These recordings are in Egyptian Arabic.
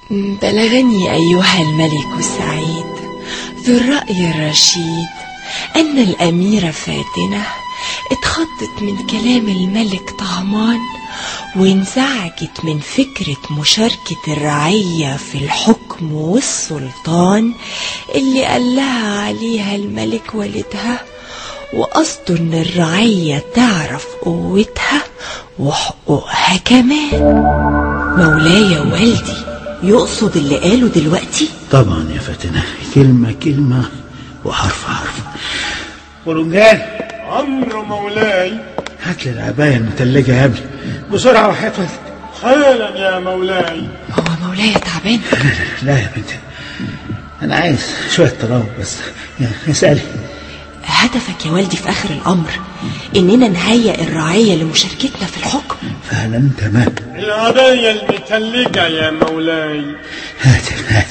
بلغني أيها الملك السعيد ذو الرأي الرشيد أن الأميرة فاتنة اتخضت من كلام الملك طهمان وانزعجت من فكرة مشاركة الرعية في الحكم والسلطان اللي قال لها عليها الملك والدها وقصده ان الرعية تعرف قوتها وحقوقها كمان مولاي والدي يقصد اللي قاله دلوقتي طبعا يا فاتنة كلمة كلمة وحرف حرف ورنجان أمر مولاي هات لي العباية المتلجة يا ابني بسرعة وحياة والدك حالا يا مولاي هو مولاي تعبان لا يا بنتي أنا عايز شوية تراوح بس يعني اسألي هدفك يا والدي في آخر الأمر إننا نهيئ الرعية لمشاركتنا في الحكم فعلا تمام العباية المتلجة يا مولاي هات هات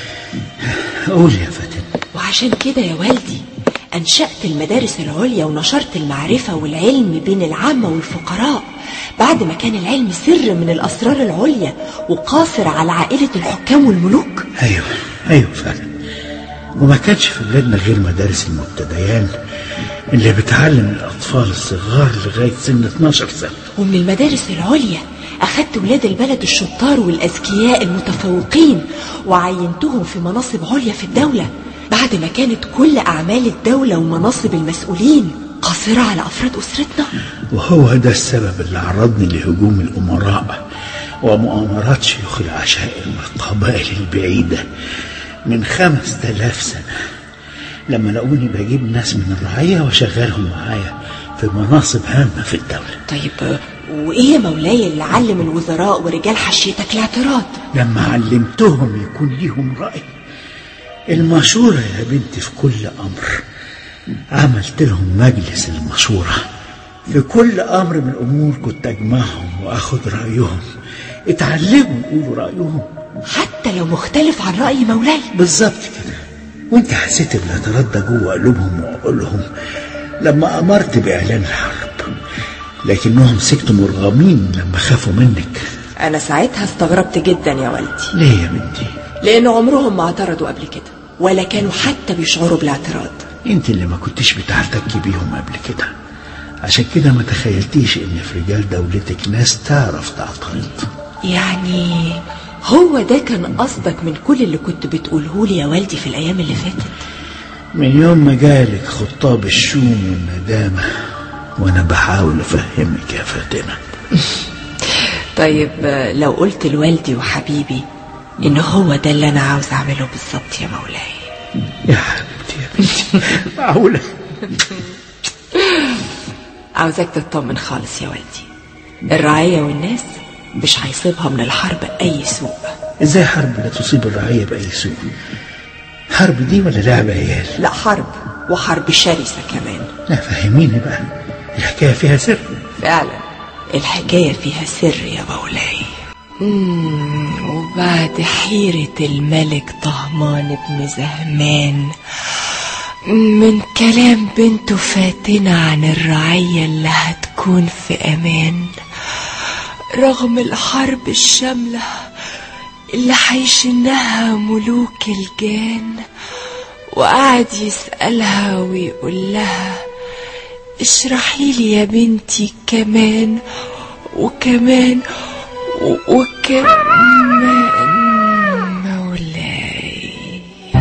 قول يا فاتن وعشان كده يا والدي أنشأت المدارس العليا ونشرت المعرفة والعلم بين العامة والفقراء بعد ما كان العلم سر من الأسرار العليا وقاصر على عائلة الحكام والملوك أيوه أيوه فعلا وما كانش في بلادنا غير مدارس المبتديان اللي بتعلم الأطفال الصغار لغاية سن 12 سنة ومن المدارس العليا أخدت ولاد البلد الشطار والأذكياء المتفوقين وعينتهم في مناصب عليا في الدولة بعد ما كانت كل أعمال الدولة ومناصب المسؤولين قاصرة على أفراد أسرتنا وهو ده السبب اللي عرضني لهجوم الأمراء ومؤامرات شيوخ العشائر والقبائل البعيدة من خمس تلاف سنة لما لقوني بجيب ناس من الرعية وشغلهم معايا في مناصب هامة في الدولة طيب وإيه يا مولاي اللي علم الوزراء ورجال حشيتك الاعتراض لما علمتهم يكون ليهم رأي المشورة يا بنتي في كل أمر عملت لهم مجلس المشورة في كل أمر من الأمور كنت أجمعهم وأخد رأيهم اتعلموا يقولوا رأيهم حتى لو مختلف عن رأي مولاي بالظبط كده وانت حسيت بالاعتراض ده جوه قلوبهم وعقولهم لما أمرت بإعلان الحرب لكنهم سكتوا مرغمين لما خافوا منك أنا ساعتها استغربت جدا يا والدي ليه يا بنتي لأن عمرهم ما اعترضوا قبل كده ولا كانوا حتى بيشعروا بالاعتراض انت اللي ما كنتش بتحتكي بيهم قبل كده عشان كده ما تخيلتيش ان في رجال دولتك ناس تعرف تعترض يعني هو ده كان قصدك من كل اللي كنت بتقوله لي يا والدي في الأيام اللي فاتت من يوم ما جالك خطاب الشوم والندامة وانا بحاول افهمك يا فاتنة طيب لو قلت لوالدي وحبيبي ان هو ده اللي انا عاوز اعمله بالظبط يا مولاي يا حبيبتي يا بنتي معقولة عاوزك تطمن خالص يا والدي الرعية والناس مش هيصيبها من الحرب اي سوء ازاي حرب لا تصيب الرعية بأي سوء حرب دي ولا لعبة عيال لا حرب وحرب شرسة كمان لا فهميني بقى الحكاية فيها سر فعلا الحكاية فيها سر يا مولاي مم، وبعد حيرة الملك طهمان بن زهمان من كلام بنته فاتنة عن الرعية اللي هتكون في أمان رغم الحرب الشاملة اللي هيشنها ملوك الجان وقعد يسألها ويقول لها اشرحي لي يا بنتي كمان وكمان و- وكمان مولاي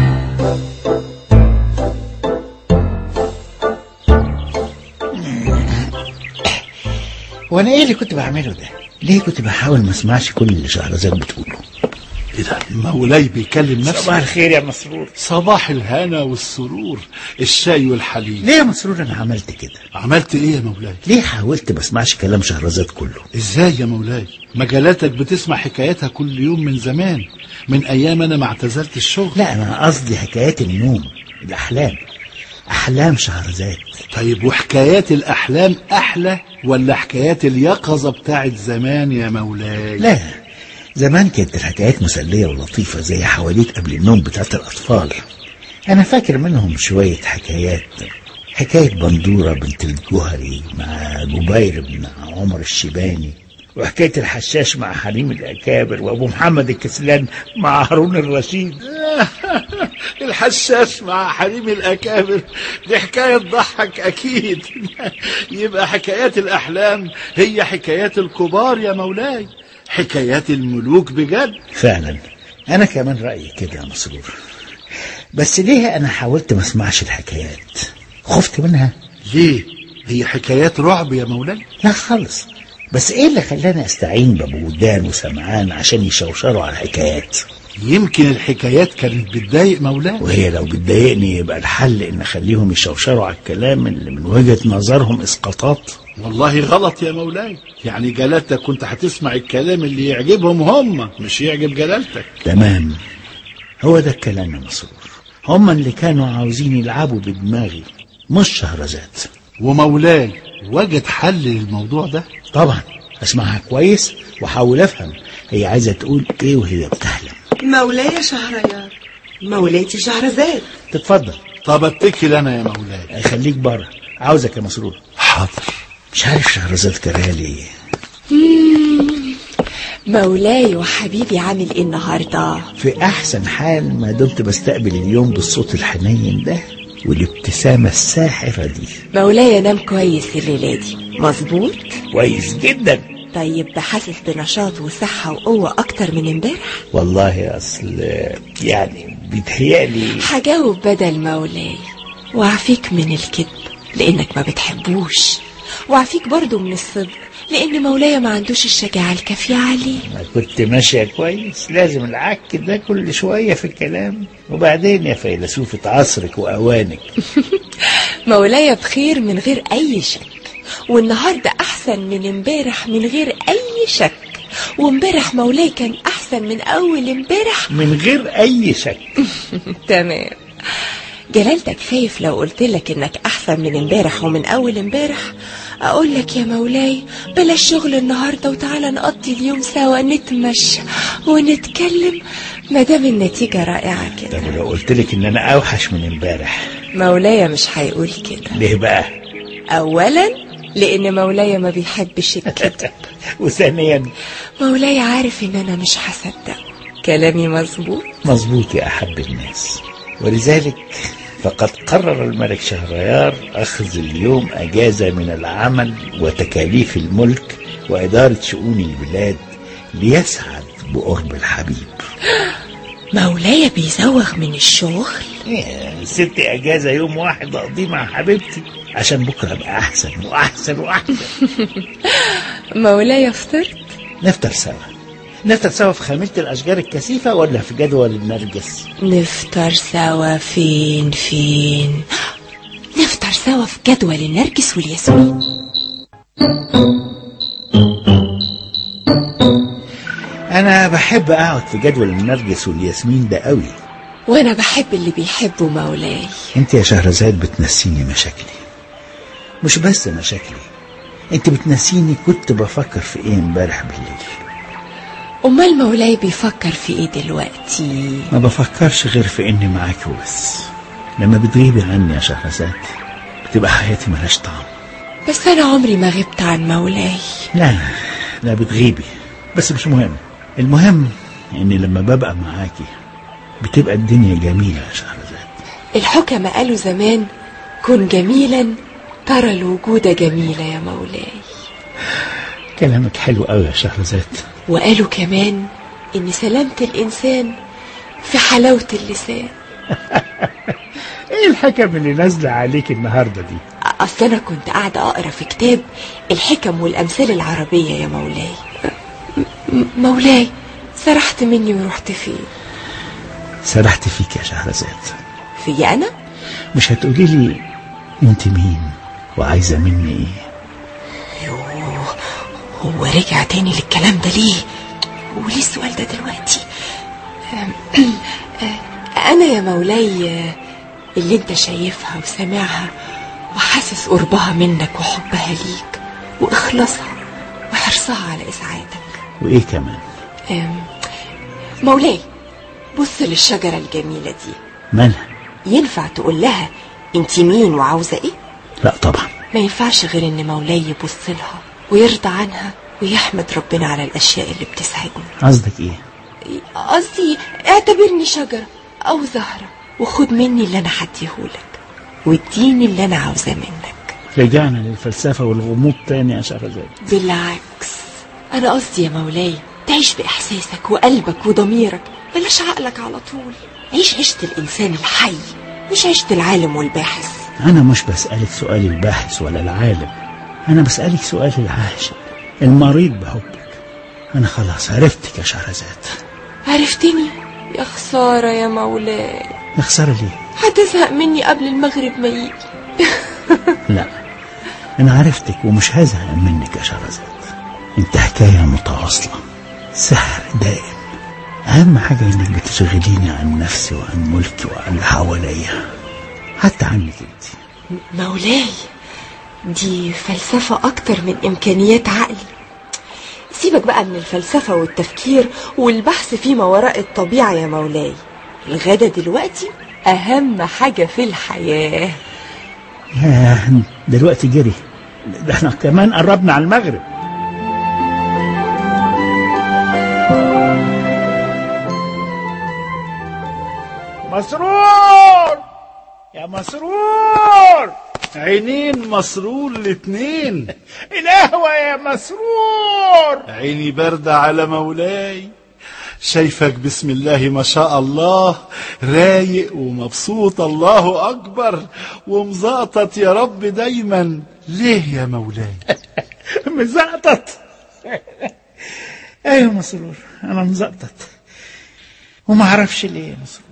وانا ايه اللي كنت بعمله ده ليه كنت بحاول ما اسمعش كل اللي شهرزاد بتقوله ايه ده مولاي بيكلم نفسه صباح الخير يا مسرور صباح الهنا والسرور الشاي والحليب ليه يا مسرور انا عملت كده عملت ايه يا مولاي ليه حاولت ما اسمعش كلام شهرزاد كله ازاي يا مولاي مجالاتك بتسمع حكاياتها كل يوم من زمان من ايام انا ما اعتزلت الشغل لا انا قصدي حكايات النوم الاحلام احلام شهرزاد طيب وحكايات الاحلام احلى ولا حكايات اليقظه بتاعت زمان يا مولاي لا زمان كانت الحكايات مسلية ولطيفة زي حواديت قبل النوم بتاعت الأطفال أنا فاكر منهم شوية حكايات حكاية بندورة بنت الجوهري مع جبير بن عمر الشيباني وحكاية الحشاش مع حليم الأكابر وأبو محمد الكسلان مع هارون الرشيد الحشاش مع حريم الأكابر دي حكاية تضحك أكيد يبقى حكايات الأحلام هي حكايات الكبار يا مولاي حكايات الملوك بجد فعلا أنا كمان رأيي كده يا مسرور بس ليه أنا حاولت ما اسمعش الحكايات خفت منها ليه هي حكايات رعب يا مولاي لا خالص بس ايه اللي خلاني استعين بابو ودان وسمعان عشان يشوشروا على الحكايات يمكن الحكايات كانت بتضايق مولاي وهي لو بتضايقني يبقى الحل ان اخليهم يشوشروا على الكلام اللي من وجهة نظرهم اسقاطات والله غلط يا مولاي يعني جلالتك كنت هتسمع الكلام اللي يعجبهم هم مش يعجب جلالتك تمام هو ده الكلام يا مسرور هم اللي كانوا عاوزين يلعبوا بدماغي مش شهرزاد ومولاي وجد حل للموضوع ده طبعا اسمعها كويس واحاول افهم هي عايزه تقول ايه وهي بتحلم مولاي شهريار مولاتي شهرزاد تتفضل طب اتكل انا يا مولاي خليك بره عاوزك يا مسرور حاضر مش عارف شهرزاد كرهها ليه مولاي وحبيبي عامل ايه النهارده في احسن حال ما دمت بستقبل اليوم بالصوت الحنين ده والابتسامه الساحره دي مولاي نام كويس الليله دي مظبوط كويس جدا طيب حاسس بنشاط وصحه وقوه اكتر من امبارح والله اصل يعني بيتهيألي هجاوب بدل مولاي وعفيك من الكذب لانك ما بتحبوش وعفيك برضو من الصدق لان مولاي ما عندوش الشجاعه الكافيه عليه ما كنت ماشيه كويس لازم العك ده كل شويه في الكلام وبعدين يا فيلسوفة عصرك واوانك مولاي بخير من غير اي شك والنهارده احسن من امبارح من غير اي شك وامبارح مولاي كان احسن من اول امبارح من غير اي شك تمام جلالتك خايف لو قلت لك انك احسن من امبارح ومن اول امبارح اقول لك يا مولاي بلاش شغل النهارده وتعالى نقضي اليوم سوا نتمشى ونتكلم ما دام النتيجه رائعه كده طب لو قلت لك ان انا اوحش من امبارح مولاي مش هيقول كده ليه بقى اولا لان مولاي ما بيحبش الكذب وثانيا مولاي عارف ان انا مش هصدقه كلامي مظبوط مظبوط يا احب الناس ولذلك فقد قرر الملك شهريار أخذ اليوم أجازة من العمل وتكاليف الملك وإدارة شؤون البلاد ليسعد بقرب الحبيب مولاي بيزوغ من الشغل إيه، ست أجازة يوم واحد أقضيه مع حبيبتي عشان بكرة أبقى أحسن وأحسن وأحسن مولاي فطرت نفطر سوا نفطر سوا في خاملة الأشجار الكثيفة ولا في جدول النرجس نفطر سوا فين فين نفطر سوا في جدول النرجس والياسمين أنا بحب أقعد في جدول النرجس والياسمين ده قوي وانا بحب اللي بيحبه مولاي انت يا شهرزاد بتنسيني مشاكلي مش بس مشاكلي انت بتنسيني كنت بفكر في ايه امبارح بالليل امال مولاي بيفكر في ايه دلوقتي ما بفكرش غير في اني معاك وبس لما بتغيبي عني يا شهرزاد بتبقى حياتي ملهاش طعم بس انا عمري ما غبت عن مولاي لا لا بتغيبي بس مش مهم المهم اني لما ببقى معاكي بتبقى الدنيا جميلة يا شهرزاد الحكماء قالوا زمان كن جميلا ترى الوجود جميلة يا مولاي كلامك حلو قوي يا شهرزاد وقالوا كمان ان سلامة الانسان في حلاوة اللسان ايه الحكم اللي نازلة عليك النهاردة دي اصل انا كنت قاعدة اقرا في كتاب الحكم والامثال العربية يا مولاي م- مولاي سرحت مني ورحت فين سرحت فيك يا شهرزاد في انا مش هتقولي لي انت مين وعايزة مني ايه يوه هو رجع تاني للكلام ده ليه وليه السؤال ده دلوقتي أم- أه، انا يا مولاي أه، اللي انت شايفها وسامعها وحاسس قربها منك وحبها ليك واخلاصها وحرصها على اسعادك وايه كمان أم، مولاي بص للشجرة الجميلة دي مالها ينفع تقول لها انت مين وعاوزة ايه لا طبعا ما ينفعش غير ان مولاي يبص لها ويرضى عنها ويحمد ربنا على الأشياء اللي بتسعدني قصدك ايه قصدي اعتبرني شجرة أو زهرة وخد مني اللي أنا هديهولك واديني اللي أنا عاوزاه منك رجعنا للفلسفة والغموض تاني يا شهرزاد بالعكس أنا قصدي يا مولاي تعيش بإحساسك وقلبك وضميرك بلاش عقلك على طول عيش عيشة الإنسان الحي مش عيشة العالم والباحث أنا مش بسألك سؤال الباحث ولا العالم أنا بسألك سؤال العاشق المريض بحبك أنا خلاص عرفتك يا شهرزاد عرفتني يا خسارة يا مولاي يا خسارة ليه هتزهق مني قبل المغرب ما يجي لا أنا عرفتك ومش هزهق منك يا شهرزاد أنت حكاية متواصلة سحر دائم أهم حاجة إنك بتشغليني عن نفسي وعن ملكي وعن اللي حواليا حتى عنك أنت مولاي دي فلسفة أكتر من إمكانيات عقلي سيبك بقى من الفلسفة والتفكير والبحث فيما وراء الطبيعة يا مولاي الغدا دلوقتي أهم حاجة في الحياة ياه دلوقتي جري ده احنا كمان قربنا على المغرب مسرور يا مسرور عينين مسرور الاتنين القهوة يا مسرور عيني باردة على مولاي شايفك بسم الله ما شاء الله رايق ومبسوط الله أكبر ومزقطط يا رب دايما ليه يا مولاي مزقطط ايوه مسرور انا مزقطط وما اعرفش ليه يا مسرور